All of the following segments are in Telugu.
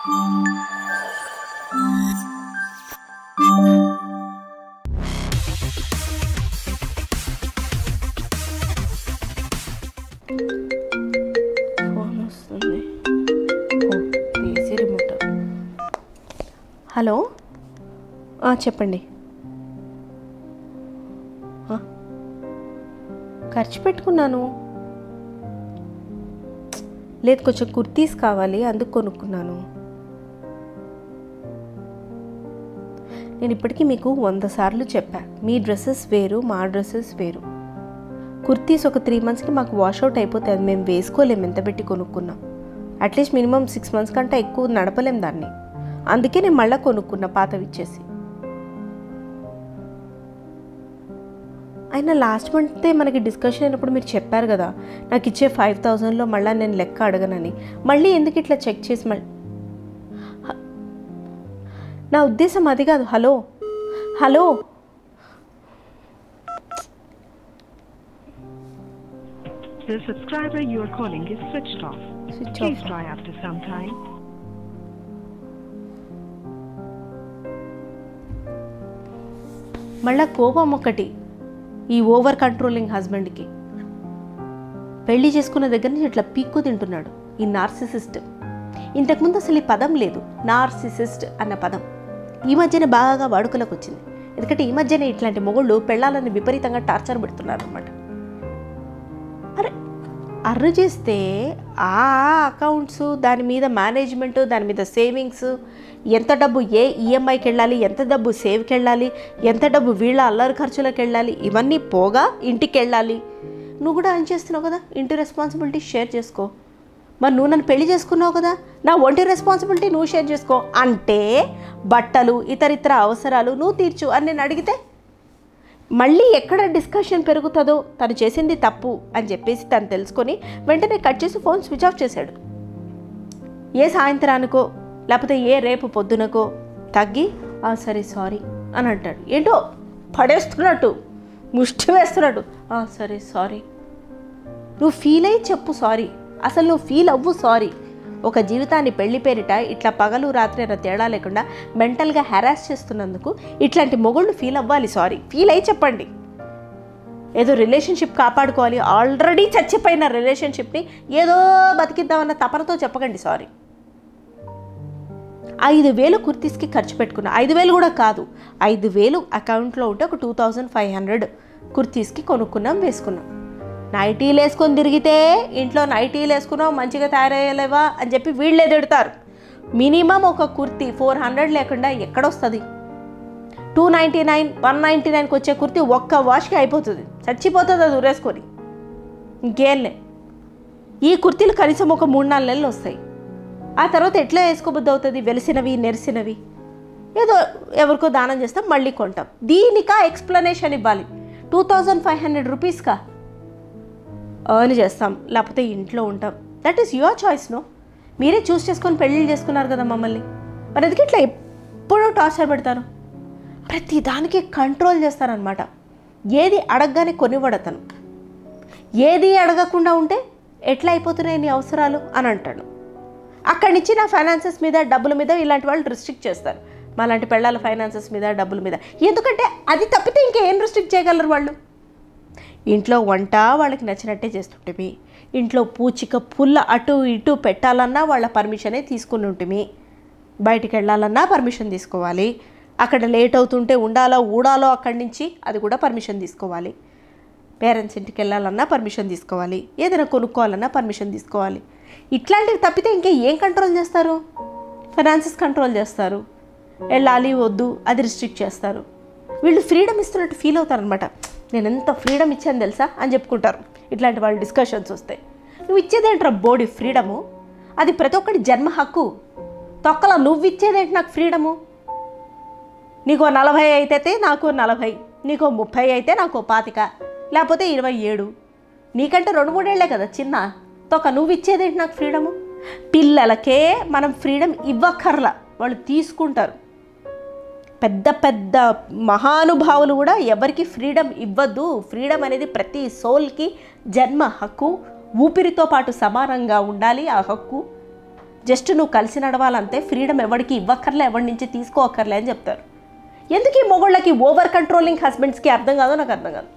ఫోన్ వస్తుంది ఓ, తీసి రిమోట్ హలో ఆ, చెప్పండి ఆ, ఖర్చు పెట్టుకున్నాను లేదు కొంచెం కుర్తీస్ కావాలి అందుకు కొనుక్కున్నాను నేను ఇప్పటికీ మీకు వంద సార్లు చెప్పా మీ డ్రెస్సెస్ వేరు మా డ్రెస్సెస్ వేరు కుర్తీస్ ఒక త్రీ మంత్స్కి మాకు వాషౌట్ అయిపోతే అది మేము వేసుకోలేము ఎంత పెట్టి కొనుక్కున్నాం అట్లీస్ట్ మినిమం సిక్స్ మంత్స్ కంటే ఎక్కువ నడపలేం దాన్ని అందుకే నేను మళ్ళీ కొనుక్కున్నా పాతవి ఇచ్చేసి అయినా లాస్ట్ మంతే మనకి డిస్కషన్ అయినప్పుడు మీరు చెప్పారు కదా నాకు ఇచ్చే ఫైవ్ థౌజండ్లో మళ్ళీ నేను లెక్క అడగనని మళ్ళీ ఎందుకు ఇట్లా చెక్ చేసి మళ్ళీ నా ఉద్దేశం అది కాదు hello hello The subscriber you are calling is switched off. Switch Please off try after some time. మళ్ళా కోపం ఒకటి ఈ ఓవర్ కంట్రోలింగ్ హస్బెండ్కి పెళ్లి చేసుకున్న దగ్గర నుంచి ఇట్లా పీక్కు తింటున్నాడు ఈ నార్సిసిస్ట్ ఇంతకుముందు అసలు ఈ పదం లేదు నార్సిసిస్ట్ అన్న పదం ఈ మధ్యన బాగా వాడుకలోకి వచ్చింది ఎందుకంటే ఈ మధ్యనే ఇట్లాంటి మొగుళ్ళు పెళ్ళాలని విపరీతంగా టార్చర్ పెడుతున్నారు అనమాట అరే అర్రు చేస్తే ఆ అకౌంట్స్ దాని మీద మేనేజ్మెంట్ దాని మీద సేవింగ్స్ ఎంత డబ్బు ఏ ఈఎంఐకి వెళ్ళాలి ఎంత డబ్బు సేవ్కి వెళ్ళాలి ఎంత డబ్బు వీళ్ళ అల్లరి ఖర్చులకు వెళ్ళాలి ఇవన్నీ పోగా ఇంటికి వెళ్ళాలి నువ్వు కూడా ఏం చేస్తున్నావు కదా ఇంటి రెస్పాన్సిబిలిటీ షేర్ చేసుకో మరి నువ్వు నన్ను పెళ్లి చేసుకున్నావు కదా నా ఒంటి రెస్పాన్సిబిలిటీ నువ్వు షేర్ చేసుకో అంటే బట్టలు ఇతర ఇతర అవసరాలు నువ్వు తీర్చు అని నేను అడిగితే మళ్ళీ ఎక్కడ డిస్కషన్ పెరుగుతుందో తను చేసింది తప్పు అని చెప్పేసి తను తెలుసుకొని వెంటనే కట్ చేసి ఫోన్ స్విచ్ ఆఫ్ చేశాడు ఏ సాయంత్రానికో లేకపోతే ఏ రేపు పొద్దునకో తగ్గి "ఆ, సరే సారీ అని అంటాడు ఏంటో పడేస్తున్నట్టు ముష్టి వేస్తున్నట్టు "ఆ, సరే సారీ నువ్వు ఫీల్ అయ్యి చెప్పు సారీ అసలు నువ్వు ఫీల్ అవ్వు సారీ ఒక జీవితాన్ని పెళ్లి పేరిట ఇట్లా పగలు రాత్రి అన్న తేడా లేకుండా మెంటల్గా హెరాస్ చేస్తున్నందుకు ఇట్లాంటి మొగుళ్ళు ఫీల్ అవ్వాలి సారీ ఫీల్ అయ్యి చెప్పండి ఏదో రిలేషన్షిప్ కాపాడుకోవాలి ఆల్రెడీ చచ్చిపోయిన రిలేషన్షిప్ని ఏదో బతికిద్దామన్న తపనతో చెప్పకండి సారీ ఐదు వేలు కుర్తీస్కి ఖర్చు పెట్టుకున్నా ఐదు వేలు కూడా కాదు ఐదు వేలు అకౌంట్లో ఉంటే ఒక టూ థౌజండ్ ఫైవ్ హండ్రెడ్ కుర్తీస్కి కొనుక్కున్నాం వేసుకున్నాం నైటీలు వేసుకొని తిరిగితే ఇంట్లో నైటీలు వేసుకున్నావు మంచిగా తయారయ్యలేవా అని చెప్పి వీళ్ళే తిడతారు మినిమం ఒక కుర్తీ ఫోర్ హండ్రెడ్ లేకుండా ఎక్కడొస్తుంది two ninety nine one ninety నైన్కి వచ్చే కుర్తీ ఒక్క వాష్కి అయిపోతుంది చచ్చిపోతుంది అది ఉరేసుకొని ఇంకేంలే ఈ కుర్తీలు కనీసం ఒక మూడు నాలుగు నెలలు వస్తాయి ఆ తర్వాత ఎట్లా వేసుకోబుద్ది అవుతుంది వెలిసినవి నెరిసినవి ఏదో ఎవరికో దానం చేస్తాం మళ్ళీ కొంటాం దీనికా ఎక్స్ప్లెనేషన్ ఇవ్వాలి టూ థౌజండ్ ఫైవ్ హండ్రెడ్ రూపీస్కా ఎర్న్ చేస్తాం లేకపోతే ఇంట్లో ఉంటాం that is your choice no మీరే చూస్ చేసుకొని పెళ్ళిళ్ళు చేసుకున్నారు కదా మమ్మల్ని మరి ఎందుకు ఇట్లా ఎప్పుడూ టార్చర్ పెడతారు ప్రతి దానికి కంట్రోల్ చేస్తారనమాట ఏది అడగగానే కొనివ్వడతను ఏది అడగకుండా ఉంటే ఎట్లా అయిపోతున్నాయి నీ అవసరాలు అని అంటాడు అక్కడి నుంచి నా ఫైనాన్సెస్ మీద డబ్బుల మీద ఇలాంటి వాళ్ళు రిస్ట్రిక్ట్ చేస్తారు మా లాంటి పెళ్ళాల ఫైనాన్సెస్ మీద డబ్బుల మీద ఎందుకంటే అది తప్పితే ఇంకేం రిస్ట్రిక్ట్ చేయగలరు వాళ్ళు ఇంట్లో వంట వాళ్ళకి నచ్చినట్టే చేస్తుంటిమి ఇంట్లో పూచిక పుల్ల అటు ఇటు పెట్టాలన్నా వాళ్ళ పర్మిషనే తీసుకుని ఉంటిమి బయటికి వెళ్ళాలన్నా పర్మిషన్ తీసుకోవాలి అక్కడ లేట్ అవుతుంటే ఉండాలో ఊడాలో అక్కడి నుంచి అది కూడా పర్మిషన్ తీసుకోవాలి పేరెంట్స్ ఇంటికి వెళ్ళాలన్నా పర్మిషన్ తీసుకోవాలి ఏదైనా కొనుక్కోవాలన్నా పర్మిషన్ తీసుకోవాలి ఇట్లాంటివి తప్పితే ఇంకా ఏం కంట్రోల్ చేస్తారు ఫైనాన్సెస్ కంట్రోల్ చేస్తారు వెళ్ళాలి వద్దు అది రిస్ట్రిక్ట్ చేస్తారు వీళ్ళు ఫ్రీడమ్ ఇస్తున్నట్టు ఫీల్ అవుతారనమాట నేను ఎంత ఫ్రీడమ్ ఇచ్చాను తెలుసా అని చెప్పుకుంటారు ఇట్లాంటి వాళ్ళ డిస్కషన్స్ వస్తాయి నువ్వు ఇచ్చేదేంట్రా బోడీ ఫ్రీడము అది ప్రతి ఒక్కటి జన్మ హక్కు తొక్కల నువ్వు ఇచ్చేదేంటి నాకు ఫ్రీడము నీకో నలభై అయితే నాకు నలభై నీకో ముప్పై అయితే నాకు పాతిక లేకపోతే ఇరవై ఏడు నీకంటే రెండు మూడేళ్లే కదా చిన్న తొక్క నువ్వు ఇచ్చేదేంటి నాకు ఫ్రీడము పిల్లలకే మనం ఫ్రీడమ్ ఇవ్వక్కర్లా వాళ్ళు తీసుకుంటారు పెద్ద పెద్ద మహానుభావులు కూడా ఎవరికి ఫ్రీడమ్ ఇవ్వద్దు ఫ్రీడమ్ అనేది ప్రతి సోల్కి జన్మ హక్కు ఊపిరితో పాటు సమానంగా ఉండాలి ఆ హక్కు జస్ట్ నువ్వు కలిసి నడవాలంతే ఫ్రీడమ్ ఎవరికి ఇవ్వక్కర్లే ఎవరి నుంచి తీసుకోక్కర్లే అని చెప్తారు ఎందుకు ఈ మొగుళ్ళకి ఓవర్ కంట్రోలింగ్ హస్బెండ్స్కి అర్థం కాదో నాకు అర్థం కాదు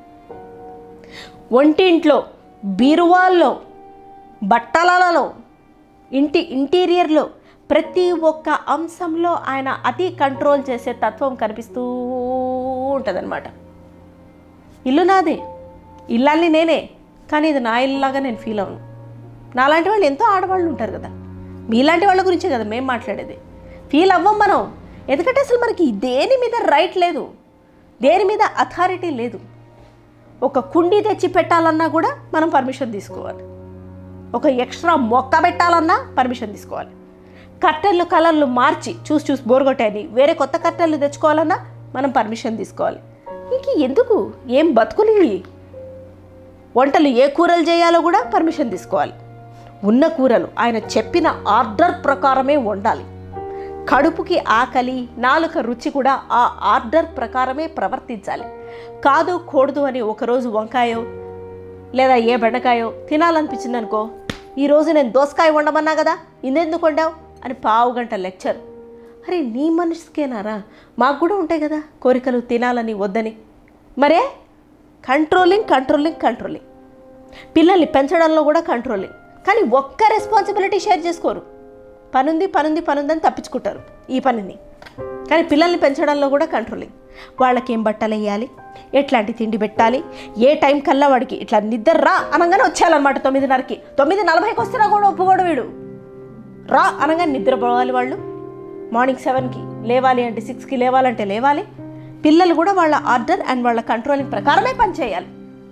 వంటింట్లో బీరువాల్లో బట్టలలో ఇంటి ఇంటీరియర్లో ప్రతి ఒక్క అంశంలో ఆయన అతి కంట్రోల్ చేసే తత్వం కనిపిస్తూ ఉంటుందన్నమాట ఇల్లు నాదే ఇల్లాన్ని నేనే కానీ ఇది నా ఇల్లులాగా నేను ఫీల్ అవును నాలాంటి వాళ్ళు ఎంతో ఆడవాళ్ళు ఉంటారు కదా మీలాంటి వాళ్ళ గురించే కదా మేము మాట్లాడేది ఫీల్ అవ్వం మనం ఎందుకంటే అసలు మనకి దేని మీద రైట్ లేదు దేని మీద అథారిటీ లేదు ఒక కుండీ తెచ్చి పెట్టాలన్నా కూడా మనం పర్మిషన్ తీసుకోవాలి ఒక ఎక్స్ట్రా మొక్క పెట్టాలన్నా పర్మిషన్ తీసుకోవాలి కట్టెలు కలర్లు మార్చి చూసి చూసి బోరగొట్టాయని వేరే కొత్త కట్టెలు తెచ్చుకోవాలన్నా మనం పర్మిషన్ తీసుకోవాలి ఇంక ఎందుకు ఏం బతుకులు ఇవి? వంటలు ఏ కూరలు చేయాలో కూడా పర్మిషన్ తీసుకోవాలి ఉన్న కూరలు ఆయన చెప్పిన ఆర్డర్ ప్రకారమే వండాలి కడుపుకి ఆకలి నాలుక రుచి కూడా ఆ ఆర్డర్ ప్రకారమే ప్రవర్తించాలి కాదు కూడదు అని ఒకరోజు వంకాయో లేదా ఏ బెండకాయో తినాలనిపించింది అనుకో ఈరోజు నేను దోసకాయ వండమన్నా కదా ఇందెందుకు వండావు అని పావు గంట లెక్చర్ అరే నీ మనసుకేనారా మాకు కూడా ఉంటాయి కదా కోరికలు తినాలని వద్దని మరే కంట్రోలింగ్ కంట్రోలింగ్ కంట్రోలింగ్ పిల్లల్ని పెంచడంలో కూడా కంట్రోలింగ్ కానీ ఒక్క రెస్పాన్సిబిలిటీ షేర్ చేసుకోరు పనుంది పనుంది పనుందని తప్పించుకుంటారు ఈ పనిని కానీ పిల్లల్ని పెంచడంలో కూడా కంట్రోలింగ్ వాళ్ళకి ఏం బట్టలు వేయాలి ఎట్లాంటి తిండి పెట్టాలి ఏ టైం కల్లా వాడికి ఇట్లా నిద్ర రా అనగానే వచ్చేయాలన్నమాట తొమ్మిదిన్నరకి తొమ్మిది నలభైకి వస్తున్నా కూడా ఒప్పుకోడు వీడు రా అనగానే నిద్రపోవాలి వాళ్ళు మార్నింగ్ సెవెన్కి లేవాలి అంటే సిక్స్కి లేవాలంటే లేవాలి పిల్లలు కూడా వాళ్ళ ఆర్డర్ అండ్ వాళ్ళ కంట్రోలింగ్ ప్రకారమే పనిచేయాలి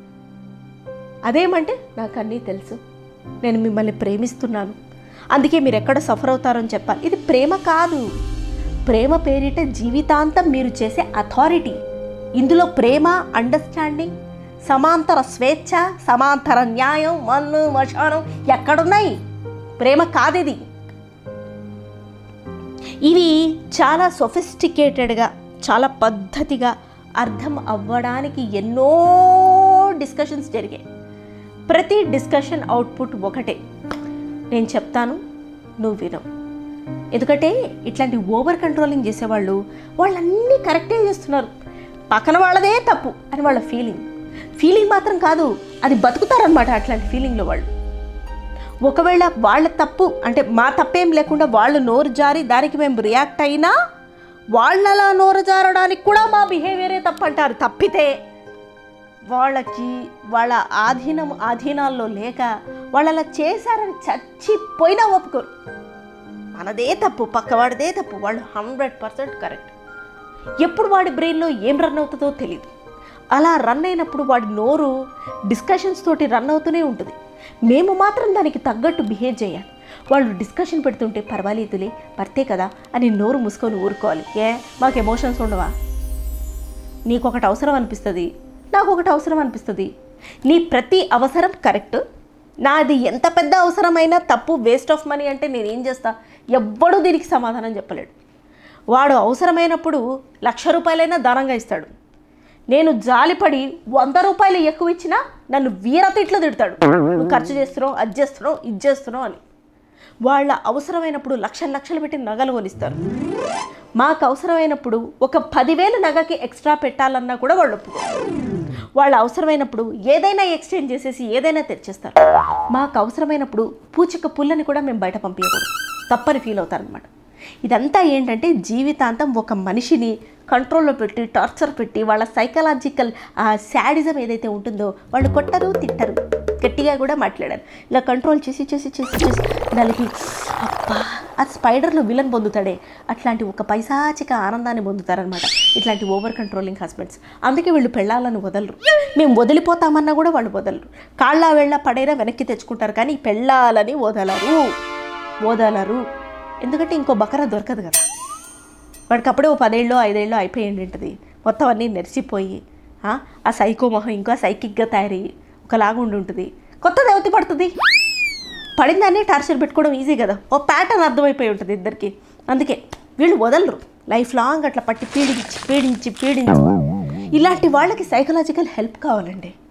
అదేమంటే నాకు అన్నీ తెలుసు నేను మిమ్మల్ని ప్రేమిస్తున్నాను అందుకే మీరు ఎక్కడ సఫర్ అవుతారని చెప్పాలి ఇది ప్రేమ కాదు ప్రేమ పేరిట జీవితాంతం మీరు చేసే అథారిటీ ఇందులో ప్రేమ అండర్స్టాండింగ్ సమాంతర స్వేచ్ఛ సమాంతర న్యాయం మన్ను మశానం ఎక్కడున్నాయి ప్రేమ కాదిది ఇవి చాలా సొఫిస్టికేటెడ్గా చాలా పద్ధతిగా అర్థం అవ్వడానికి ఎన్నో డిస్కషన్స్ జరిగాయి ప్రతి డిస్కషన్ అవుట్పుట్ ఒకటే నేను చెప్తాను నువ్వు వినవు ఎందుకంటే ఇట్లాంటి ఓవర్ కంట్రోలింగ్ చేసేవాళ్ళు వాళ్ళన్నీ కరెక్టే చేస్తున్నారు పక్కన వాళ్ళదే తప్పు అని వాళ్ళ ఫీలింగ్ ఫీలింగ్ మాత్రం కాదు అది బతుకుతారనమాట అట్లాంటి ఫీలింగ్లో వాళ్ళు ఒకవేళ వాళ్ళ తప్పు అంటే మా తప్పేం లేకుండా వాళ్ళు నోరు జారి దానికి మేము రియాక్ట్ అయినా వాళ్ళలా నోరు జారడానికి కూడా మా బిహేవియరే తప్పు అంటారు తప్పితే వాళ్ళకి వాళ్ళ ఆధీనం ఆధీనాల్లో లేక వాళ్ళు అలా చేశారని చచ్చిపోయినా ఒప్పుకోరు మనదే తప్పు పక్కవాడిదే తప్పు వాళ్ళు హండ్రెడ్ పర్సెంట్ కరెక్ట్ ఎప్పుడు వాడి బ్రెయిన్లో ఏం రన్ అవుతుందో తెలియదు అలా రన్ అయినప్పుడు వాడి నోరు డిస్కషన్స్ తోటి రన్ అవుతూనే ఉంటుంది మేము మాత్రం దానికి తగ్గట్టు బిహేవ్ చేయాలి వాళ్ళు డిస్కషన్ పెడుతుంటే పర్వాలేదులే భర్తే కదా అని నోరు మూసుకొని ఊరుకోవాలి ఏ మాకు ఎమోషన్స్ ఉండవా నీకు ఒకటి అవసరం అనిపిస్తుంది నాకు ఒకటి అవసరం అనిపిస్తుంది నీ ప్రతి అవసరం కరెక్ట్ నాది ఎంత పెద్ద అవసరమైనా తప్పు వేస్ట్ ఆఫ్ మనీ అంటే నేను ఏం చేస్తా ఎవ్వడూ దీనికి సమాధానం చెప్పలేడు వాడు అవసరమైనప్పుడు లక్ష రూపాయలైనా దానంగా ఇస్తాడు నేను జాలిపడి వంద రూపాయలు ఎక్కువ ఇచ్చినా నన్ను వీరతిట్లు తిడతాడు నువ్వు ఖర్చు చేస్తున్నావు అది చేస్తున్నావు ఇది చేస్తున్నావు అని వాళ్ళ అవసరమైనప్పుడు లక్షలు లక్షలు పెట్టి నగలు కొనిస్తారు మాకు అవసరమైనప్పుడు ఒక పదివేలు నగకి ఎక్స్ట్రా పెట్టాలన్నా కూడా వాళ్ళు ఒప్పుకోరు వాళ్ళ అవసరమైనప్పుడు ఏదైనా ఎక్స్చేంజ్ చేసేసి ఏదైనా తెచ్చేస్తారు మాకు అవసరమైనప్పుడు పూచిక పుల్లని కూడా మేము బయట పంపించకూడదు తప్పని ఫీల్ అవుతారనమాట ఇదంతా ఏంటంటే జీవితాంతం ఒక మనిషిని కంట్రోల్లో పెట్టి టార్చర్ పెట్టి వాళ్ళ సైకలాజికల్ ఆ శాడిజం ఏదైతే ఉంటుందో వాళ్ళు కొట్టరు తిట్టరు గట్టిగా కూడా మాట్లాడారు ఇలా కంట్రోల్ చేసి చేసి చేసి చేసి నలిగి అబ్బా ఆ స్పైడర్లో విలన్ పొందుతాడే అట్లాంటి ఒక పైశాచిక ఆనందాన్ని పొందుతారనమాట ఇట్లాంటి ఓవర్ కంట్రోలింగ్ హస్బెండ్స్ అందుకే వీళ్ళు పెళ్ళాలను వదలరు మేము వదిలిపోతామన్నా కూడా వాళ్ళు వదలరు కాళ్ళ వెళ్ళ పడైనా వెనక్కి తెచ్చుకుంటారు కానీ పెళ్ళాలని వదలరు వదలరు ఎందుకంటే ఇంకో బకరా దొరకదు కదా వాడికి అప్పుడే ఓ పదేళ్ళు ఐదేళ్ళు అయిపోయి ఉంటుంది మొత్తం అన్నీ నెరిసిపోయి ఆ, ఆ సైకో మొహం ఇంకా సైకిక్గా తయారయ్యి ఒకలాగా ఉండి ఉంటుంది కొత్త దేవతి పడుతుంది పడిందాన్ని టార్చర్ పెట్టుకోవడం ఈజీ కదా ఓ ప్యాటర్న్ అర్థమైపోయి ఉంటుంది ఇద్దరికి అందుకే వీళ్ళు వదలరు లైఫ్ లాంగ్ అట్లా పట్టి పీడించి పీడించి పీడించి ఇలాంటి వాళ్ళకి సైకలాజికల్ హెల్ప్ కావాలండి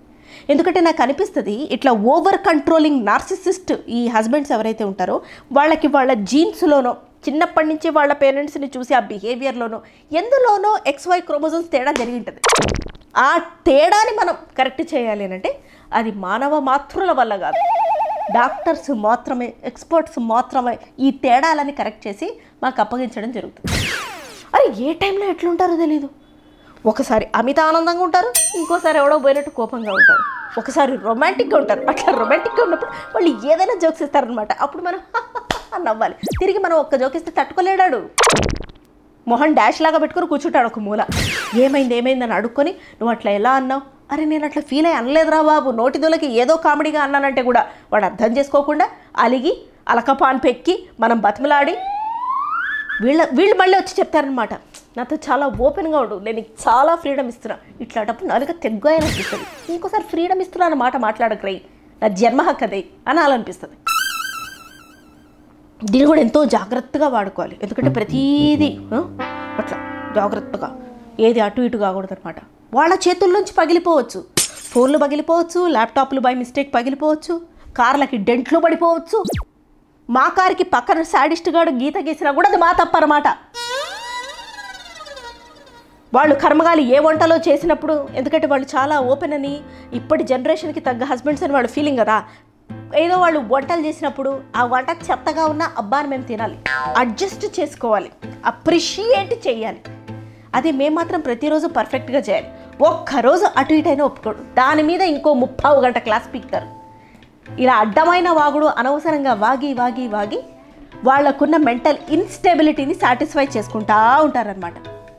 ఎందుకంటే నాకు అనిపిస్తుంది ఇట్లా ఓవర్ కంట్రోలింగ్ నార్సిసిస్ట్ ఈ హస్బెండ్స్ ఎవరైతే ఉంటారో వాళ్ళకి వాళ్ళ జీన్స్లోనో చిన్నప్పటి నుంచి వాళ్ళ పేరెంట్స్ని చూసి ఆ బిహేవియర్లోనో ఎందులోనో ఎక్స్వై క్రోమోజోన్స్ తేడా జరిగి ఉంటుంది ఆ తేడాని మనం కరెక్ట్ చేయాలి అని అంటే అది మానవ మాతృల వల్ల కాదు డాక్టర్స్ మాత్రమే ఎక్స్పర్ట్స్ మాత్రమే ఈ తేడాలని కరెక్ట్ చేసి మాకు అప్పగించడం జరుగుతుంది అరే ఏ టైంలో ఎట్లుంటారో తెలీదు ఒకసారి అమిత ఆనందంగా ఉంటారు ఇంకోసారి ఎవడో పోయినట్టు కోపంగా ఉంటారు ఒకసారి రొమాంటిక్గా ఉంటారు అట్లా రొమాంటిక్గా ఉన్నప్పుడు వాళ్ళు ఏదైనా జోక్స్ ఇస్తారనమాట అప్పుడు మనం అని నవ్వాలి తిరిగి మనం ఒక్క జోక్ ఇస్తే తట్టుకోలేడాడు మొహన్ డాష్ లాగా పెట్టుకొని కూర్చుంటాడు ఒక మూల ఏమైంది ఏమైంది అని అడుక్కొని నువ్వు అట్లా ఎలా అన్నావు అరే నేను అట్లా ఫీల్ అయ్యి అనలేదురా బాబు నోటి దొలకి ఏదో కామెడీగా అన్నానంటే కూడా వాడు అర్థం చేసుకోకుండా అలిగి అలకపాన్ పెక్కి మనం బతిమలాడి వీళ్ళ వీళ్ళు మళ్ళీ వచ్చి చెప్తారనమాట నాతో చాలా ఓపెన్గా ఉండు నేను నీకు చాలా ఫ్రీడమ్ ఇస్తున్నా ఇట్లాంటప్పుడు నాలుగ తెగ్గాయని అనిపిస్తుంది ఇంకోసారి ఫ్రీడమ్ ఇస్తున్నా అన్న మాట మాట్లాడక రై నా జన్మ హక్కు అదే అనాలనిపిస్తుంది దీన్ని కూడా ఎంతో జాగ్రత్తగా వాడుకోవాలి ఎందుకంటే ప్రతీది ఆ, అట్లా జాగ్రత్తగా ఏది అటు ఇటు కాకూడదు అనమాట వాళ్ళ చేతుల్లోంచి పగిలిపోవచ్చు ఫోన్లు పగిలిపోవచ్చు ల్యాప్టాప్లు బై మిస్టేక్ పగిలిపోవచ్చు కార్లకి డెంట్లు పడిపోవచ్చు మా కార్కి పక్కన శాడిస్ట్ గాడు గీత గీసినా కూడా అది మా తప్పనమాట వాళ్ళు కర్మగాలి ఏ వంటలో చేసినప్పుడు ఎందుకంటే వాళ్ళు చాలా ఓపెన్ అని ఇప్పటి జనరేషన్కి తగ్గ హస్బెండ్స్ అని వాళ్ళ ఫీలింగ్ కదా ఏదో వాళ్ళు వంటలు చేసినప్పుడు ఆ వంట చెత్తగా ఉన్న అబ్బాని మేము తినాలి అడ్జస్ట్ చేసుకోవాలి అప్రిషియేట్ చేయాలి అది మేము మాత్రం ప్రతిరోజు పర్ఫెక్ట్గా చేయాలి ఒక్కరోజు అటు ఇటు అయినా ఒప్పుకోడు దాని మీద ఇంకో ముప్పావు గంట క్లాస్ పీక్తారు ఇలా అడ్డమైన వాగుడు అనవసరంగా వాగి వాగి వాగి వాళ్ళకున్న మెంటల్ ఇన్స్టెబిలిటీని సాటిస్ఫై చేసుకుంటా ఉంటారనమాట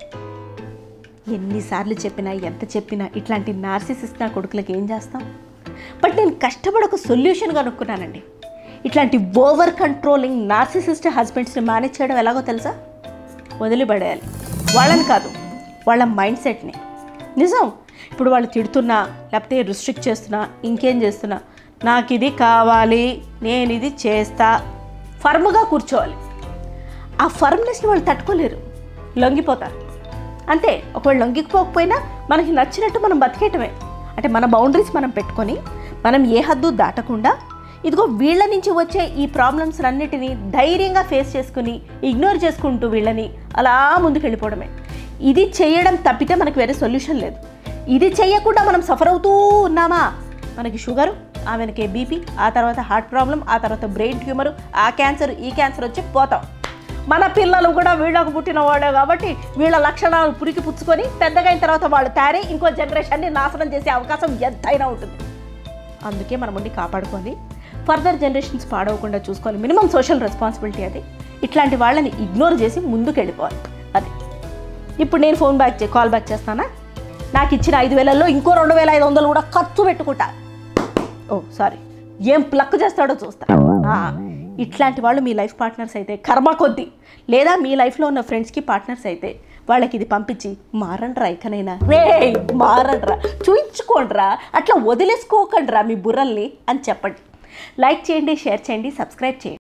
ఎన్నిసార్లు చెప్పినా ఎంత చెప్పినా ఇట్లాంటి నార్సిసిస్ట్ నా కొడుకులకి ఏం చేస్తాం బట్ నేను కష్టపడి ఒక సొల్యూషన్ కనుక్కున్నానండి ఇట్లాంటి ఓవర్ కంట్రోలింగ్ నార్సిసిస్ట్ హస్బెండ్స్ని మేనేజ్ చేయడం ఎలాగో తెలుసా వదిలిపడేయాలి వాళ్ళని కాదు వాళ్ళ మైండ్ సెట్ని నిజం ఇప్పుడు వాళ్ళు తిడుతున్నా లేకపోతే రిస్ట్రిక్ట్ చేస్తున్నా ఇంకేం చేస్తున్నా నాకు ఇది కావాలి నేను ఇది చేస్తా ఫర్మ్గా కూర్చోవాలి ఆ ఫర్మ్నెస్ని వాళ్ళు తట్టుకోలేరు లొంగిపోతారు అంతే ఒకవేళ లొంగిపోకపోయినా మనకి నచ్చినట్టు మనం బతికేయటమే అంటే మన బౌండరీస్ మనం పెట్టుకొని మనం ఏ హద్దు దాటకుండా ఇదిగో వీళ్ళ నుంచి వచ్చే ఈ ప్రాబ్లమ్స్ అన్నిటినీ ధైర్యంగా ఫేస్ చేసుకుని ఇగ్నోర్ చేసుకుంటూ వీళ్ళని అలా ముందుకు వెళ్ళిపోవడమే ఇది చేయడం తప్పితే మనకి వేరే సొల్యూషన్ లేదు ఇది చేయకుండా మనం సఫర్ అవుతూ ఉన్నామా మనకి షుగరు ఆమెకి బీపీ ఆ తర్వాత హార్ట్ ప్రాబ్లం ఆ తర్వాత బ్రెయిన్ ట్యూమర్ ఆ క్యాన్సర్ ఈ క్యాన్సర్ వచ్చి పోతాం మన పిల్లలు కూడా వీళ్ళకు పుట్టిన వాళ్ళే కాబట్టి వీళ్ళ లక్షణాలు పురికి పుచ్చుకొని పెద్దగా అయిన తర్వాత వాళ్ళు తయారై ఇంకో జనరేషన్ని నాశనం చేసే అవకాశం ఎంతైనా ఉంటుంది అందుకే మనం ఉండి కాపాడుకోవాలి ఫర్దర్ జనరేషన్స్ పాడవకుండా చూసుకోవాలి మినిమం సోషల్ రెస్పాన్సిబిలిటీ అది ఇట్లాంటి వాళ్ళని ఇగ్నోర్ చేసి ముందుకు వెళ్ళిపోవాలి అది ఇప్పుడు నేను ఫోన్ బ్యాక్ చే కాల్ బ్యాక్ చేస్తానా నాకు ఇచ్చిన ఐదు వేలల్లో ఇంకో రెండు వేల ఐదు వందలు కూడా ఖర్చు పెట్టుకుంటా ఓ సారీ ఏం ప్లక్ చేస్తాడో చూస్తా ఆ, ఇట్లాంటి వాళ్ళు మీ లైఫ్ పార్ట్నర్స్ అయితే కర్మ కొద్దీ లేదా మీ లైఫ్లో ఉన్న ఫ్రెండ్స్కి పార్ట్నర్స్ అయితే వాళ్ళకి ఇది పంపించి మారండ్రా ఇకనైనా రే మారండ్రా చూయించుకోండిరా అట్లా వదిలేసుకోకండిరా మీ బుర్రల్ని అని చెప్పండి లైక్ చేయండి షేర్ చేయండి సబ్స్క్రైబ్ చేయండి